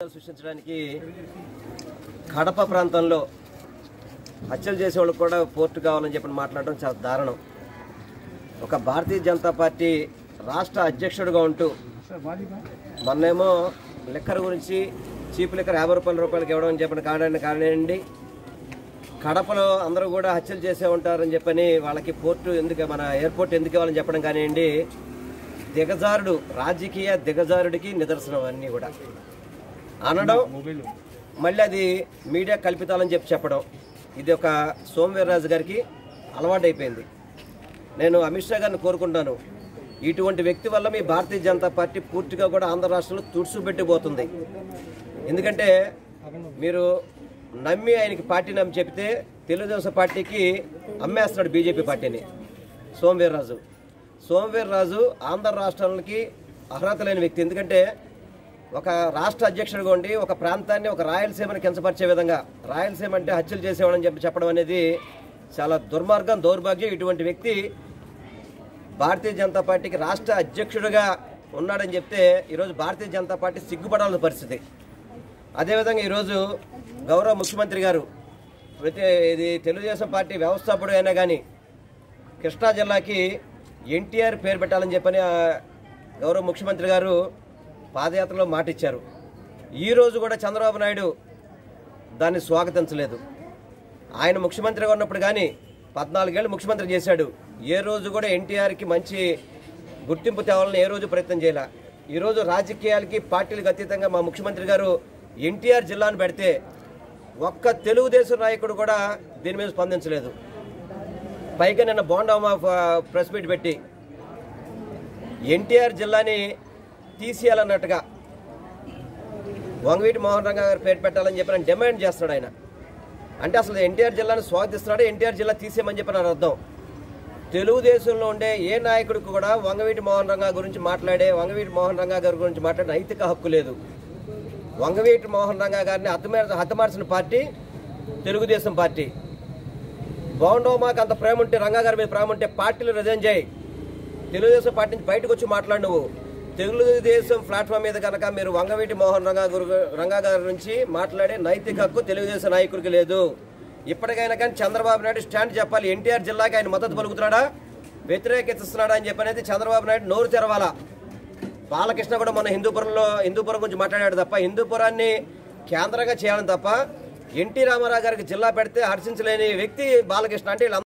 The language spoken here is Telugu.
సృష్టించడానికి కడప ప్రాంతంలో హత్యలు చేసే వాళ్ళకి కూడా పోర్టు కావాలని చెప్పి మాట్లాడడం చాలా దారుణం ఒక భారతీయ జనతా పార్టీ రాష్ట్ర అధ్యక్షుడిగా ఉంటూ మొన్నేమో లిక్కర్ గురించి చీప్ లిక్కర్ యాభై రూపాయల రూపాయలకి ఇవ్వడం అని చెప్పిన కారణాన్ని కారణండి కడపలో అందరూ కూడా హత్యలు చేసే ఉంటారని చెప్పని వాళ్ళకి పోర్టు ఎందుకు మన ఎయిర్పోర్ట్ ఎందుకు ఇవ్వాలని చెప్పడం కానివ్వండి దిగజారుడు రాజకీయ దిగజారుడికి నిదర్శనం అన్నీ కూడా అనడం మళ్ళీ అది మీడియా కల్పితాలని చెప్పి చెప్పడం ఇది ఒక సోమవీర్రాజు గారికి అలవాటైపోయింది నేను అమిత్ షా గారిని కోరుకుంటాను ఇటువంటి వ్యక్తి వల్ల మీ భారతీయ జనతా పార్టీ పూర్తిగా కూడా ఆంధ్ర రాష్ట్రంలో తుడుచుపెట్టిపోతుంది ఎందుకంటే మీరు నమ్మి ఆయనకి పార్టీ నమ్మి చెప్తే తెలుగుదేశం పార్టీకి అమ్మేస్తున్నాడు బీజేపీ పార్టీని సోమవీర్రాజు సోమవీర్రాజు ఆంధ్ర రాష్ట్రాలకి అర్హత లేని వ్యక్తి ఎందుకంటే ఒక రాష్ట్ర అధ్యక్షుడిగా ఉండి ఒక ప్రాంతాన్ని ఒక రాయలసీమని కించపరిచే విధంగా రాయలసీమ అంటే హత్యలు చేసేవాడని చెప్పి చెప్పడం అనేది చాలా దుర్మార్గం దౌర్భాగ్యం ఇటువంటి వ్యక్తి భారతీయ జనతా పార్టీకి రాష్ట్ర అధ్యక్షుడిగా ఉన్నాడని చెప్తే ఈరోజు భారతీయ జనతా పార్టీ సిగ్గుపడాల్సిన పరిస్థితి అదేవిధంగా ఈరోజు గౌరవ ముఖ్యమంత్రి గారు ప్రతి ఇది తెలుగుదేశం పార్టీ వ్యవస్థాపకుడు అయినా కానీ కృష్ణా జిల్లాకి ఎన్టీఆర్ పేరు పెట్టాలని చెప్పని ఆ గౌరవ ముఖ్యమంత్రి గారు పాదయాత్రలో మాట ఇచ్చారు ఈ రోజు కూడా చంద్రబాబు నాయుడు దాన్ని స్వాగతించలేదు ఆయన ముఖ్యమంత్రిగా ఉన్నప్పుడు కానీ పద్నాలుగేళ్ళు ముఖ్యమంత్రి చేశాడు ఏ రోజు కూడా ఎన్టీఆర్కి మంచి గుర్తింపు తేవాలని ఏ రోజు ప్రయత్నం చేయాల ఈరోజు రాజకీయాలకి పార్టీలకు అతీతంగా మా ముఖ్యమంత్రి గారు ఎన్టీఆర్ జిల్లాను పెడితే ఒక్క తెలుగుదేశం నాయకుడు కూడా దీని మీద స్పందించలేదు పైగా నిన్న బోండామా ప్రెస్ మీట్ పెట్టి ఎన్టీఆర్ జిల్లాని తీసేయాలన్నట్టుగా వంగవీటి మోహన్ రంగా గారు పేరు పెట్టాలని చెప్పి ఆయన డిమాండ్ చేస్తున్నాడు ఆయన అంటే అసలు ఎన్టీఆర్ జిల్లాను స్వాగతిస్తున్నాడు ఎన్టీఆర్ జిల్లా తీసేయమని చెప్పి నా అర్థం తెలుగుదేశంలో ఉండే ఏ నాయకుడికి కూడా వంగవీటి మోహన్ రంగా గురించి మాట్లాడే వంగవీటి మోహన్ రంగా గారి గురించి మాట్లాడే నైతిక హక్కు లేదు వంగవీటి మోహన్ రంగా గారిని హతమార్ హతమార్చిన పార్టీ తెలుగుదేశం పార్టీ బాగుండవు మాకు అంత ప్రేమ ఉంటే రంగా గారి మీద ప్రేమ ఉంటే పార్టీలు రిజైన్ చేయి తెలుగుదేశం పార్టీ నుంచి బయటకు వచ్చి మాట్లాడు నువ్వు తెలుగుదేశం ప్లాట్ఫామ్ మీద కనుక మీరు వంగవీటి మోహన్ రంగా గురు రంగా గారి నుంచి మాట్లాడే నైతిక హక్కు తెలుగుదేశం నాయకుడికి లేదు ఇప్పటికైనా కానీ చంద్రబాబు నాయుడు స్టాండ్ చెప్పాలి ఎన్టీఆర్ జిల్లాకి ఆయన మద్దతు పలుకుతున్నాడా వ్యతిరేకిస్తున్నాడా అని చెప్పి అనేది చంద్రబాబు నాయుడు నోరు తెరవాలా బాలకృష్ణ కూడా మొన్న హిందూపురంలో హిందూపురం గురించి మాట్లాడాడు తప్ప హిందూపురాన్ని కేంద్రంగా చేయాలని తప్ప ఎన్టీ రామారావు గారికి జిల్లా పెడితే హర్షించలేని వ్యక్తి బాలకృష్ణ అంటే వీళ్ళందరూ